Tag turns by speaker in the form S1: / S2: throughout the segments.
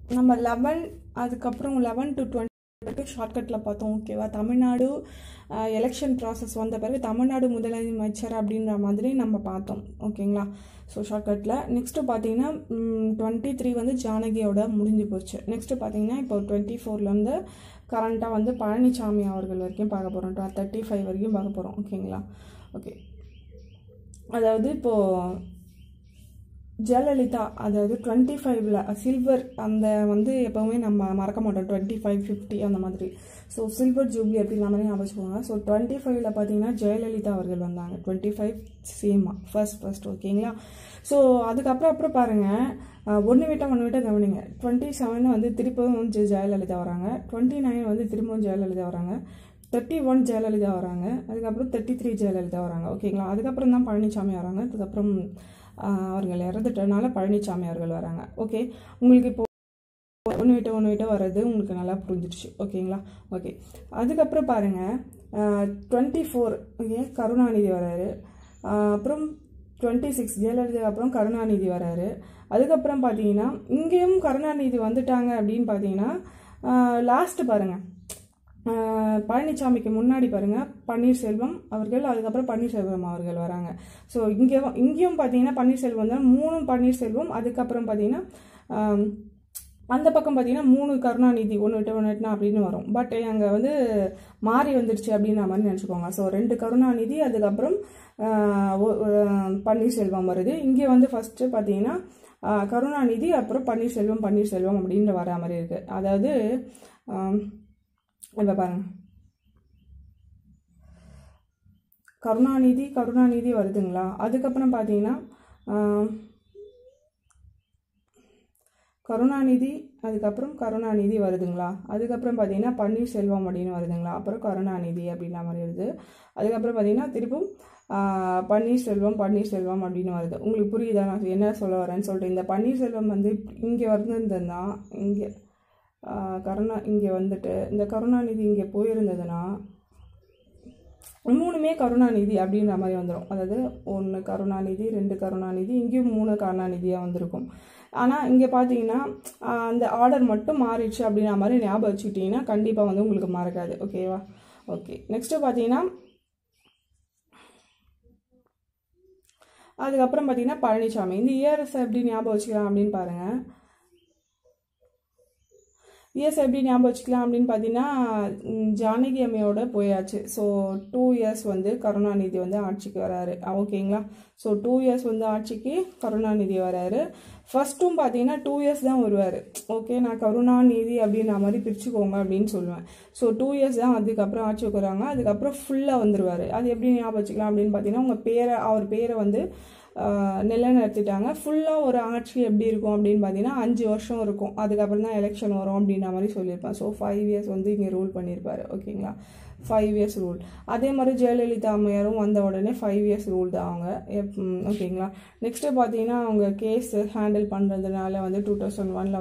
S1: நம்ம லெவன் அதுக்கப்புறம் eleven to twenty வரைக்கும் ஷார்ட்கட்டில் பார்த்தோம் ஓகேவா தமிழ்நாடு எலெக்ஷன் ப்ராசஸ் வந்த பிறகு தமிழ்நாடு முதலமைச்சர் அப்படின்ற மாதிரி நம்ம பார்த்தோம் ஓகேங்களா ஸோ ஷார்ட்கட்டில் நெக்ஸ்ட்டு பார்த்தீங்கன்னா டுவெண்ட்டி த்ரீ வந்து ஜானகியோட முடிஞ்சு போச்சு நெக்ஸ்ட்டு பார்த்தீங்கன்னா இப்போ டுவெண்ட்டி ஃபோர்லேருந்து கரண்ட்டாக வந்து பழனிசாமி அவர்கள் வரைக்கும் பார்க்க போகிறோம் தேர்ட்டி ஃபைவ் வரைக்கும் பார்க்க போகிறோம் ஓகேங்களா ஓகே அதாவது இப்போது ஜெயலலிதா அதாவது டுவெண்ட்டி ஃபைவ்ல சில்வர் அந்த வந்து எப்போவுமே நம்ம மறக்க மாட்டோம் டுவெண்ட்டி ஃபைவ் ஃபிஃப்டி அந்த மாதிரி ஸோ சில்வர் ஜூப்ளி அப்படின்ற மாதிரி ஞாபகம் வச்சுக்கோங்க ஸோ டுவெண்ட்டி ஃபைவ்ல பார்த்தீங்கன்னா ஜெயலலிதா அவர்கள் வந்தாங்க டுவெண்ட்டி ஃபைவ் சேமா ஃபர்ஸ்ட் ஃபர்ஸ்ட் ஓகேங்களா ஸோ அதுக்கப்புறம் அப்புறம் பாருங்கள் ஒன்று விட்டால் ஒன்று விட்டால் கவனிங்க டுவெண்ட்டி செவன் வந்து திருப்பவும் வந்து ஜெயலலிதா வராங்க டுவெண்ட்டி நைன் வந்து திரும்பவும் ஜெயலலிதா வராங்க தேர்ட்டி ஒன் ஜெயலலிதா வராங்க அதுக்கப்புறம் தேர்ட்டி த்ரீ ஜெயலலிதா வராங்க ஓகேங்களா அதுக்கப்புறம் தான் பழனிசாமி வராங்க அதுக்கப்புறம் அவர்கள் இறந்துட்டனால பழனிசாமி அவர்கள் வராங்க ஓகே உங்களுக்கு இப்போ ஒன்று விட்டு ஒன்று விட்டு வர்றது உங்களுக்கு நல்லா புரிஞ்சிடுச்சு ஓகேங்களா ஓகே அதுக்கப்புறம் பாருங்கள் டுவெண்ட்டி ஃபோர் ஓகே கருணாநிதி வராரு அப்புறம் டுவெண்ட்டி சிக்ஸ் ஜெயலலிதா அப்புறம் கருணாநிதி வராரு அதுக்கப்புறம் பார்த்தீங்கன்னா இங்கேயும் கருணாநிதி வந்துட்டாங்க அப்படின்னு பார்த்தீங்கன்னா லாஸ்ட்டு பாருங்கள் பழனிசாமிக்கு முன்னாடி பாருங்கள் பன்னீர்செல்வம் அவர்கள் அதுக்கப்புறம் பன்னீர்செல்வம் அவர்கள் வராங்க ஸோ இங்கே இங்கேயும் பார்த்தீங்கன்னா பன்னீர்செல்வம் தான் மூணு பன்னீர்செல்வம் அதுக்கப்புறம் பார்த்தீங்கன்னா அந்த பக்கம் பார்த்தீங்கன்னா மூணு கருணாநிதி ஒன்று விட்டு ஒன்று விட்டுனா அப்படின்னு வரும் பட் அங்கே வந்து மாறி வந்துடுச்சு அப்படின்ற மாதிரி நினச்சிக்கோங்க ஸோ ரெண்டு கருணாநிதி அதுக்கப்புறம் பன்னீர்செல்வம் வருது இங்கே வந்து ஃபஸ்ட்டு பார்த்தீங்கன்னா கருணாநிதி அப்புறம் பன்னீர்செல்வம் பன்னீர்செல்வம் அப்படின்ற வர மாதிரி இருக்குது அதாவது இப்போ பாருங்க கருணாநிதி கருணாநிதி வருதுங்களா அதுக்கப்புறம் பார்த்தீங்கன்னா கருணாநிதி அதுக்கப்புறம் கருணாநிதி வருதுங்களா அதுக்கப்புறம் பார்த்தீங்கன்னா பன்னீர்செல்வம் அப்படின்னு வருதுங்களா அப்புறம் கருணாநிதி அப்படின்ற மாதிரி வருது அதுக்கப்புறம் பார்த்தீங்கன்னா திருப்பும் பன்னீர்செல்வம் பன்னீர்செல்வம் அப்படின்னு வருது உங்களுக்கு புரியுதா நான் என்ன சொல்ல வரேன்னு சொல்லிட்டு இந்த பன்னீர்செல்வம் வந்து இங்கே வந்திருந்ததுன்னா இங்கே கருணா இங்கே வந்துட்டு இந்த கருணாநிதி இங்கே போயிருந்ததுன்னா மூணுமே கருணாநிதி அப்படின்ற மாதிரி வந்துடும் அதாவது ஒன்று கருணாநிதி ரெண்டு கருணாநிதி இங்கேயும் மூணு கருணாநிதியாக வந்திருக்கும் ஆனால் இங்கே பார்த்தீங்கன்னா அந்த ஆர்டர் மட்டும் மாறிடுச்சு அப்படின்ற மாதிரி ஞாபகம் வச்சுக்கிட்டிங்கன்னா கண்டிப்பாக வந்து உங்களுக்கு மறக்காது ஓகேவா ஓகே நெக்ஸ்ட்டு பார்த்தீங்கன்னா அதுக்கப்புறம் பார்த்தீங்கன்னா பழனிசாமி இந்த இயர்ஸ் எப்படி ஞாபகம் வச்சுக்கலாம் அப்படின்னு பாருங்கள் இயர்ஸ் எப்படி ஞாபகம் வச்சுக்கலாம் அப்படின்னு பார்த்தீங்கன்னா ஜானகி அம்மையோட போயாச்சு ஸோ டூ இயர்ஸ் வந்து கருணாநிதி வந்து ஆட்சிக்கு வராரு ஓகேங்களா ஸோ டூ இயர்ஸ் வந்து ஆட்சிக்கு கருணாநிதி வராரு ஃபஸ்ட்டும் பார்த்தீங்கன்னா டூ இயர்ஸ் தான் வருவார் ஓகே நான் கருணாநிதி அப்படின்ற மாதிரி பிரிச்சுக்கோங்க அப்படின்னு சொல்லுவேன் ஸோ டூ இயர்ஸ் தான் அதுக்கப்புறம் ஆட்சிக்கு வராங்க அதுக்கப்புறம் ஃபுல்லாக வந்துடுவார் அது எப்படி ஞாபகம் வச்சுக்கலாம் அப்படின்னு பார்த்தீங்கன்னா உங்கள் பேரை அவர் பேரை வந்து நிலைநிறுத்திட்டாங்க ஃபுல்லாக ஒரு ஆட்சி எப்படி இருக்கும் அப்படின்னு பார்த்தீங்கன்னா அஞ்சு வருஷம் இருக்கும் அதுக்கப்புறம் தான் எலெக்ஷன் வரும் அப்படின்ற மாதிரி சொல்லியிருப்பேன் ஸோ ஃபைவ் இயர்ஸ் வந்து இங்கே ரூல் பண்ணியிருப்பாரு ஓகேங்களா ஃபைவ் இயர்ஸ் ரூல் அதே மாதிரி ஜெயலலிதா அம்மையாரும் வந்த உடனே ஃபைவ் இயர்ஸ் ரூல் தான் அவங்க ஓகேங்களா நெக்ஸ்ட்டு பார்த்தீங்கன்னா அவங்க கேஸ் ஹேண்டில் பண்ணுறதுனால வந்து டூ தௌசண்ட் ஒனில்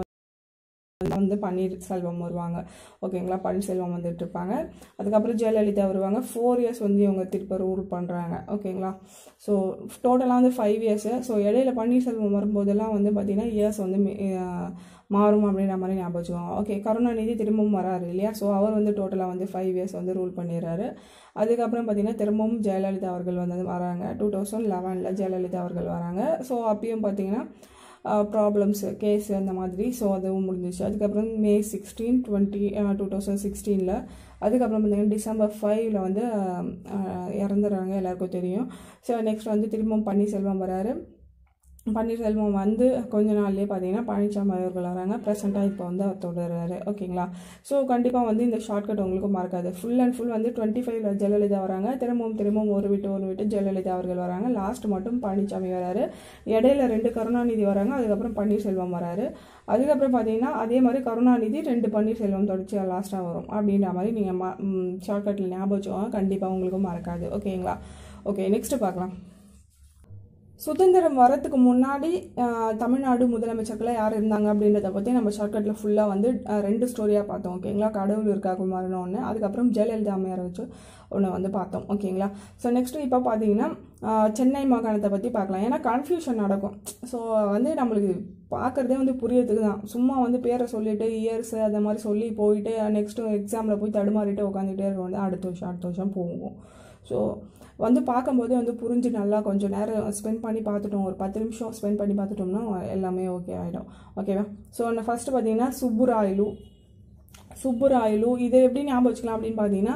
S1: வந்து பன்னீர் செல்வம் வருவாங்க ஓகேங்களா பன்னீர்செல்வம் வந்துட்டு இருப்பாங்க அதுக்கப்புறம் ஜெயலலிதா வருவாங்க ஃபோர் இயர்ஸ் வந்து இவங்க திருப்ப ரூல் பண்ணுறாங்க ஓகேங்களா ஸோ டோட்டலாக வந்து ஃபைவ் இயர்ஸு ஸோ இடையில பன்னீர்செல்வம் வரும்போதெல்லாம் வந்து பார்த்திங்கன்னா இயர்ஸ் வந்து மாறும் அப்படின்ற மாதிரி ஞாபகம் வச்சுக்கோங்க ஓகே கருணாநிதி திரும்பவும் வராரு இல்லையா ஸோ அவர் வந்து டோட்டலாக வந்து ஃபைவ் இயர்ஸ் வந்து ரூல் பண்ணிடுறாரு அதுக்கப்புறம் பார்த்திங்கன்னா திரும்பவும் ஜெயலலிதா அவர்கள் வந்து வராங்க டூ தௌசண்ட் லெவனில் ஜெயலலிதா அவர்கள் வராங்க ஸோ அப்பயும் பார்த்திங்கன்னா ப்ராப்ளம்ஸு கேஸ் அந்த மாதிரி ஸோ அதுவும் முடிஞ்சிச்சு அதுக்கப்புறம் May sixteen twenty two thousand சிக்ஸ்டீனில் அதுக்கப்புறம் பார்த்திங்கன்னா டிசம்பர் ஃபைவ்ல வந்து இறந்துடுறாங்க எல்லாருக்கும் தெரியும் ஸோ நெக்ஸ்ட் வந்து திரும்பவும் பன்னீர்செல்வம் வராரு பன்னீர்செல்வம் வந்து கொஞ்ச நாள்லேயே பார்த்தீங்கன்னா பழனிசாமி அவர்கள் வராங்க ப்ரெசென்ட்டாக இப்போ வந்து அவர் தொடர்றாரு ஓகேங்களா ஸோ கண்டிப்பாக வந்து இந்த ஷார்ட்கட் உங்களுக்கு மறக்காது ஃபுல் அண்ட் ஃபுல் வந்து டுவெண்ட்டி ஃபைவ்ல ஜெயலலிதா வராங்க திரும்பவும் திரும்பவும் ஒரு விட்டு ஒரு விட்டு ஜெயலலிதா அவர்கள் வராங்க லாஸ்ட் மட்டும் பழனிசாமி வராரு இடையில ரெண்டு கருணாநிதி வராங்க அதுக்கப்புறம் பன்னீர்செல்வம் வராரு அதுக்கப்புறம் பார்த்தீங்கன்னா அதே மாதிரி கருணாநிதி ரெண்டு பன்னீர்செல்வம் தொடர்ச்சியாக லாஸ்ட்டாக வரும் அப்படின்ற மாதிரி நீங்கள் ம ஷார்ட்கட்டில் ஞாபகம் வச்சுக்கோங்க கண்டிப்பாக உங்களுக்கும் மறக்காது ஓகேங்களா ஓகே நெக்ஸ்ட்டு பார்க்கலாம் சுதந்திரம் வரத்துக்கு முன்னாடி தமிழ்நாடு முதலமைச்சர்களாக யார் இருந்தாங்க அப்படின்றத பற்றி நம்ம ஷார்ட்கட்டில் ஃபுல்லாக வந்து ரெண்டு ஸ்டோரியாக பார்த்தோம் ஓகேங்களா கடவுள் இருக்கா குமாரன் ஒன்று அதுக்கப்புறம் ஜெயலலிதா அம்மையாரை வச்சு ஒன்று வந்து பார்த்தோம் ஓகேங்களா ஸோ நெக்ஸ்ட்டு இப்போ பார்த்தீங்கன்னா சென்னை மாகாணத்தை பற்றி பார்க்கலாம் ஏன்னா கன்ஃபியூஷன் நடக்கும் ஸோ வந்து நம்மளுக்கு பார்க்குறதே வந்து புரியறதுக்கு தான் சும்மா வந்து பேரை சொல்லிட்டு இயர்ஸ் அந்த மாதிரி சொல்லி போயிட்டு நெக்ஸ்ட்டு எக்ஸாமில் போய் தடுமாறிட்டு உட்காந்துட்டே இருக்க வந்து அடுத்த வருஷம் அடுத்த வருஷம் போகும் ஸோ வந்து பார்க்கும்போதே வந்து புரிஞ்சு நல்லா கொஞ்சம் நேரம் ஸ்பெண்ட் பண்ணி பார்த்துட்டோம் ஒரு பத்து நிமிஷம் ஸ்பெண்ட் பண்ணி பார்த்துட்டோம்னா எல்லாமே ஓகே ஆகிடும் ஓகேவா ஸோ நான் ஃபஸ்ட்டு பார்த்தீங்கன்னா சுப்புராயலு சுப்புராயலு இதை எப்படி ஞாபகம் வச்சுக்கலாம் அப்படின்னு பார்த்தீங்கன்னா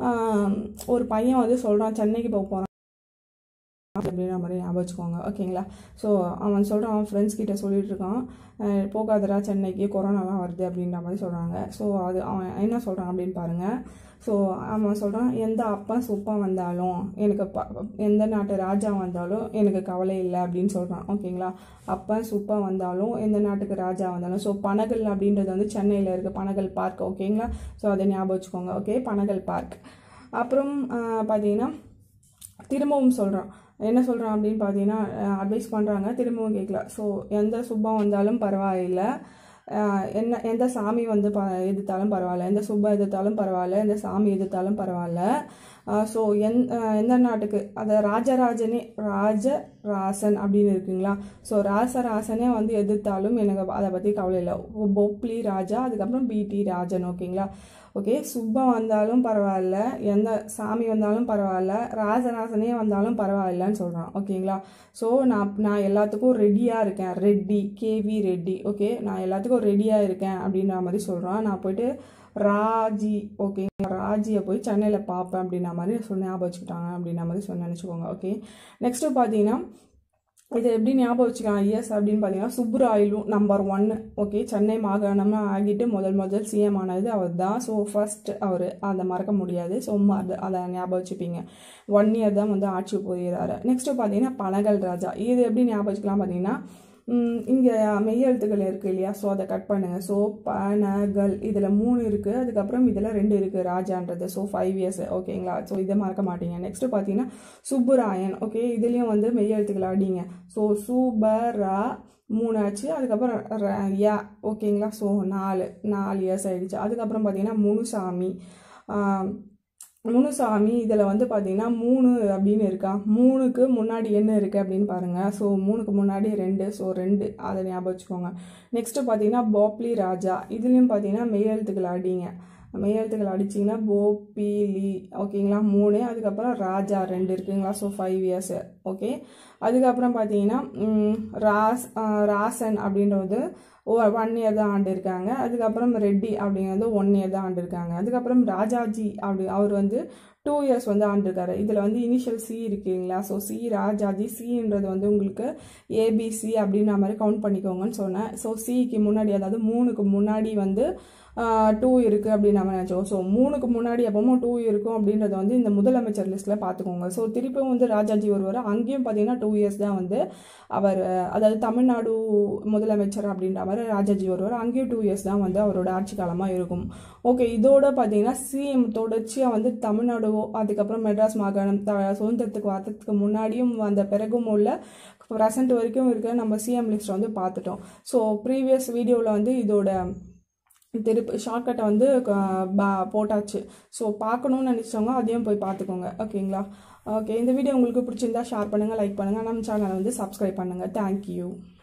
S1: ஒரு பையன் வந்து சொல்கிறான் சென்னைக்கு போக போகிறான் அப்படின்ற மாதிரி ஞாபகம் வச்சுக்கோங்க ஓகேங்களா ஸோ அவன் சொல்கிறான் அவன் ஃப்ரெண்ட்ஸ் கிட்ட சொல்லிட்டு இருக்கான் போகாதடா சென்னைக்கு கொரோனாலாம் வருது அப்படின்ற மாதிரி சொல்கிறாங்க ஸோ அது அவன் என்ன சொல்கிறான் அப்படின்னு பாருங்கள் ஸோ அவன் சொல்கிறான் எந்த அப்பா சுப்பா வந்தாலும் எனக்கு ப எந்த நாட்டு ராஜா வந்தாலும் எனக்கு கவலை இல்லை அப்படின்னு சொல்கிறான் ஓகேங்களா அப்பா சுப்பா வந்தாலும் எந்த நாட்டுக்கு ராஜா வந்தாலும் ஸோ பனகல் அப்படின்றது வந்து சென்னையில் இருக்குது பனகல் பார்க் ஓகேங்களா ஸோ அதை ஞாபகம் வச்சுக்கோங்க ஓகே பனகல் பார்க் அப்புறம் பார்த்தீங்கன்னா திரும்பவும் சொல்கிறான் என்ன சொல்கிறான் அப்படின்னு பார்த்தீங்கன்னா அட்வைஸ் பண்ணுறாங்க திரும்பவும் கேட்கல ஸோ எந்த சுப்பம் வந்தாலும் பரவாயில்லை என்ன எந்த சாமி வந்து ப எதிர்த்தாலும் பரவாயில்ல எந்த சுப்பம் எதிர்த்தாலும் பரவாயில்ல எந்த சாமி எதிர்த்தாலும் பரவாயில்ல ஸோ எந் எந்த நாட்டுக்கு அதை ராஜராஜனே ராஜ ராசன் அப்படின்னு இருக்குங்களா ஸோ ராசராசனே வந்து எதிர்த்தாலும் எனக்கு அதை பற்றி கவலை இல்லை பொப்ளி ராஜா அதுக்கப்புறம் பிடி ராஜன் ஓகேங்களா ஓகே சுப்பம் வந்தாலும் பரவாயில்ல எந்த சாமி வந்தாலும் பரவாயில்ல ராசராசனே வந்தாலும் பரவாயில்லன்னு சொல்கிறான் ஓகேங்களா ஸோ நான் நான் எல்லாத்துக்கும் ரெடியாக இருக்கேன் ரெட்டி கேவி ரெட்டி ஓகே நான் எல்லாத்துக்கும் ரெடியாக இருக்கேன் அப்படின்ற மாதிரி சொல்கிறான் நான் போயிட்டு ராஜி ஓகே ராஜியை போய் சென்னையில் பார்ப்பேன் அப்படின்ற மாதிரி சொல்லி ஞாபகம் வச்சுக்கிட்டாங்க அப்படின்ற மாதிரி சொல்லி நினச்சிக்கோங்க ஓகே நெக்ஸ்ட்டு பார்த்தீங்கன்னா இது எப்படி ஞாபகம் வச்சுக்கலாம் ஐஎஸ் அப்படின்னு பார்த்தீங்கன்னா சுப்புராயலு நம்பர் ஒன்று ஓகே சென்னை மாகாணமாக ஆகிட்டு முதல் முதல் சிஎம் ஆனது அவர் தான் ஸோ ஃபர்ஸ்ட் அவர் அதை மறக்க முடியாது ஸோ அது அதை ஞாபகம் வச்சுப்பீங்க ஒன் இயர் தான் வந்து ஆட்சி புரிகிறாரு நெக்ஸ்ட்டு பார்த்தீங்கன்னா பனகல் ராஜா இது எப்படி ஞாபகம் வச்சுக்கலாம் பார்த்தீங்கன்னா இங்கே மெய்யெழுத்துக்கள் இருக்குது இல்லையா ஸோ அதை கட் பண்ணுங்கள் ஸோ பனகல் இதில் மூணு இருக்குது அதுக்கப்புறம் இதில் ரெண்டு இருக்குது ராஜான்றது ஸோ ஃபைவ் இயர்ஸ் ஓகேங்களா ஸோ இதை மறக்க மாட்டீங்க நெக்ஸ்ட்டு பார்த்தீங்கன்னா சுப்புராயன் ஓகே இதுலேயும் வந்து மெய்யெழுத்துக்கள் அடிங்க ஸோ சூபரா மூணு ஆச்சு அதுக்கப்புறம் யா ஓகேங்களா ஸோ நாலு நாலு இயர்ஸ் ஆகிடுச்சு அதுக்கப்புறம் பார்த்தீங்கன்னா முனுசாமி முனுசாமி இதில் வந்து பார்த்தீங்கன்னா மூணு அப்படின்னு இருக்கா மூணுக்கு முன்னாடி என்ன இருக்குது அப்படின்னு பாருங்கள் ஸோ மூணுக்கு முன்னாடி ரெண்டு ஸோ ரெண்டு அதை ஞாபகம் வச்சுக்கோங்க நெக்ஸ்ட்டு பார்த்தீங்கன்னா போப்லி ராஜா இதுலேயும் பார்த்தீங்கன்னா மெய்யெழுத்துக்கள் அடிங்க மெய்யெழுத்துக்கள் அடிச்சிங்கன்னா போபிலி ஓகேங்களா மூணு அதுக்கப்புறம் ராஜா ரெண்டு இருக்குங்களா ஸோ ஃபைவ் இயர்ஸு ஓகே அதுக்கப்புறம் பார்த்தீங்கன்னா ராஸ் ராசன் அப்படின்றது ஒன் இயர் தான் ஆண்டு இருக்காங்க அதுக்கப்புறம் ரெட்டி அப்படிங்கிறது ஒன் இயர் தான் ஆண்டு இருக்காங்க அதுக்கப்புறம் ராஜாஜி அப்படி அவர் வந்து டூ இயர்ஸ் வந்து ஆண்டிருக்காரு இதில் வந்து இனிஷியல் சி இருக்குங்களா ஸோ சி ராஜாஜி சின்றது வந்து உங்களுக்கு ஏபிசி அப்படின்ற மாதிரி கவுண்ட் பண்ணிக்கோங்கன்னு சொன்னேன் ஸோ சிக்கு முன்னாடி அதாவது மூணுக்கு முன்னாடி வந்து டூ இருக்குது அப்படின்னு நம்ம நினச்சோம் ஸோ மூணுக்கு முன்னாடி எப்பவும் டூ இருக்கும் அப்படின்றத வந்து இந்த முதலமைச்சர் லிஸ்ட்டில் பார்த்துக்கோங்க ஸோ திருப்பியும் வந்து ராஜாஜி வருவார் அங்கேயும் பார்த்தீங்கன்னா டூ இயர்ஸ் தான் வந்து அவர் அதாவது தமிழ்நாடு முதலமைச்சர் அப்படின்ற மாதிரி ராஜாஜி வருவார் அங்கேயும் டூ இயர்ஸ் தான் வந்து அவரோட ஆட்சி காலமாக இருக்கும் ஓகே இதோட பார்த்தீங்கன்னா சிஎம் தொடர்ச்சியாக வந்து தமிழ்நாடு அதுக்கப்புறம் மெட்ராஸ் மாகாணம் த சுதந்திரத்துக்கு வரதுக்கு முன்னாடியும் வந்த பிறகும் உள்ள ப்ரெசன்ட் வரைக்கும் இருக்க நம்ம சிஎம் லிஸ்ட் வந்து பார்த்துட்டோம் ஸோ ப்ரீவியஸ் வீடியோவில் வந்து இதோட திருப்பி ஷார்ட்கட்டை வந்து போட்டாச்சு ஸோ பார்க்கணுன்னு நினச்சவங்க அதையும் போய் பார்த்துக்கோங்க ஓகேங்களா ஓகே இந்த வீடியோ உங்களுக்கு பிடிச்சிருந்தா ஷேர் பண்ணுங்கள் லைக் பண்ணுங்கள் நம்ம சேனலை வந்து சப்ஸ்கிரைப் பண்ணுங்கள் தேங்க்யூ